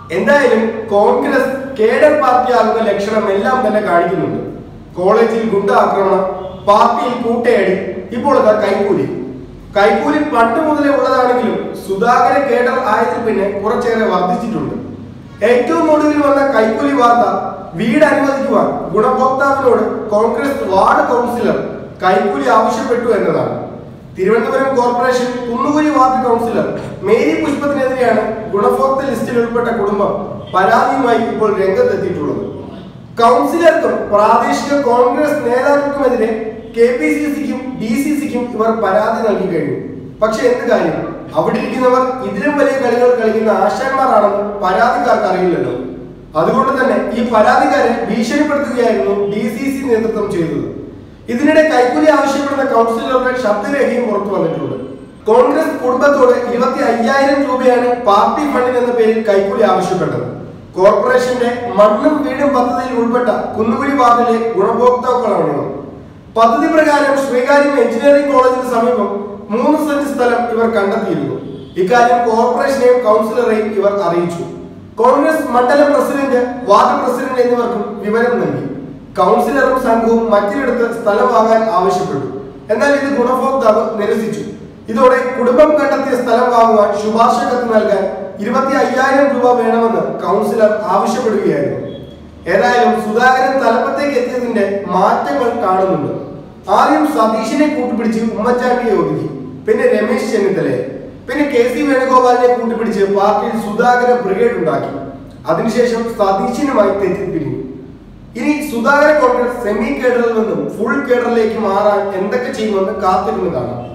എന്തായാലും Congress cadre party ആകുന്ന ലക്ഷണം എല്ലാം തന്നെ കാണിക്കുന്നുണ്ട് കോളേജിൽ ഗുണ്ട ആക്രമണം പാർട്ടിയിൽ കൂട്ടയടി ഇപ്പോൾ ഇതാ കൈക്കൂലി കൈക്കൂലി പണ്ട് മുതലേ ഉള്ളതാണെങ്കിലും സുധാകര കേഡർ ആയതിൽ പിന്നെ കുറച്ചേറെ വർദ്ധിച്ചിട്ടുണ്ട് ഏറ്റവും ഒടുവിൽ വന്ന കൈക്കൂലി വാർത്ത വീട് അനുവദിക്കുവാൻ ഗുണഭോക്താവിനോട് കോൺഗ്രസ് വാർഡ് കൗൺസിലർ കൈക്കൂലി ആവശ്യപ്പെട്ടു എന്നതാണ് Thiruvananthapuram corporation Kunnukuzhi ward councillor Mary പുഷ്പത്തിനെതിരെയാണ് ഗുണഭോക്തൃ ലിസ്റ്റിൽ ഉൾപ്പെട്ട കുടുംബം പരാതിയുമായി ഇപ്പോൾ രംഗത്തെത്തിയിട്ടുള്ളത് കൗൺസിലർക്കും പ്രാദേശിക കോൺഗ്രസ് നേതാക്കൾക്കുമെതിരെ കെ പി സി സിക്കും ഡി സി സിക്കും ഇവർ പരാതി നൽകി കഴിഞ്ഞു പക്ഷെ എന്ത് കാര്യം അവിടെ ഇരിക്കുന്നവർ ഇതിലും വലിയ കളികൾ കളിക്കുന്ന ആശാന്മാരാണെന്ന് പരാതിക്കാർക്ക് അറിയില്ലല്ലോ അതുകൊണ്ട് തന്നെ ഈ പരാതിക്കാരെ ഭീഷണിപ്പെടുത്തുകയായിരുന്നു ഡി സി സി നേതൃത്വം ചെയ്തത് ഇതിനിടെ കൈക്കൂലി ആവശ്യപ്പെടുന്ന കൗൺസിലറുടെ ശബ്ദരേഖയും പുറത്തു വന്നിട്ടുണ്ട് കോൺഗ്രസ് കുടുംബത്തോട് ഇരുപത്തി അയ്യായിരം രൂപയാണ് പാർട്ടി ഫണ്ടിന് എന്ന പേരിൽ കൈക്കൂലി ആവശ്യപ്പെട്ടത് കോർപ്പറേഷന്റെ മണ്ണും വീടും പദ്ധതിയിൽ ഉൾപ്പെട്ട കുന്നുകുഴി വാർഡിലെ ഗുണഭോക്താക്കളാണ് ഇവർ പദ്ധതി പ്രകാരം ശ്രീകാര്യം എഞ്ചിനീയറിംഗ് കോളേജിന് സമീപം മൂന്ന് സെന്റ് സ്ഥലം ഇവർ കണ്ടെത്തിയിരുന്നു ഇക്കാര്യം കോർപ്പറേഷനെയും കൗൺസിലറെയും ഇവർ അറിയിച്ചു കോൺഗ്രസ് മണ്ഡലം പ്രസിഡന്റ് വാർഡ് പ്രസിഡന്റ് എന്നിവർക്കും വിവരം നൽകി കൗൺസിലറും സംഘവും മറ്റൊരിടത്ത് സ്ഥലം വാങ്ങാൻ ആവശ്യപ്പെട്ടു എന്നാൽ ഇത് ഗുണഭോക്താവ് നിരസിച്ചു ഇതോടെ കുടുംബം കണ്ടെത്തിയ സ്ഥലം വാങ്ങുവാൻ ശുപാർശ കത്ത് നൽകാൻ ഇരുപത്തി അയ്യായിരം രൂപ വേണമെന്ന് കൗൺസിലർ ആവശ്യപ്പെടുകയായിരുന്നു ഏതായാലും സുധാകരൻ തലപ്പത്തേക്ക് എത്തിയതിന്റെ മാറ്റങ്ങൾ കാണുന്നുണ്ട് ആദ്യം സതീഷിനെ കൂട്ടുപിടിച്ച് ഉമ്മൻചാണ്ടിയെ ഒതുക്കി പിന്നെ രമേശ് ചെന്നിത്തലയെ പിന്നെ കെ സി വേണുഗോപാലിനെ കൂട്ടുപിടിച്ച് പാർട്ടിയിൽ സുധാകര ബ്രിഗേഡ് ഉണ്ടാക്കി അതിനുശേഷം സതീഷിനുമായി തെറ്റിപ്പിരിഞ്ഞു ഇനി സുധാകര കോൺഗ്രസ് സെമി കേഡറിൽ നിന്നും ഫുൾ കേഡറിലേക്ക് മാറാൻ എന്തൊക്കെ ചെയ്യുമെന്ന് കാത്തിരുന്ന് കാണാം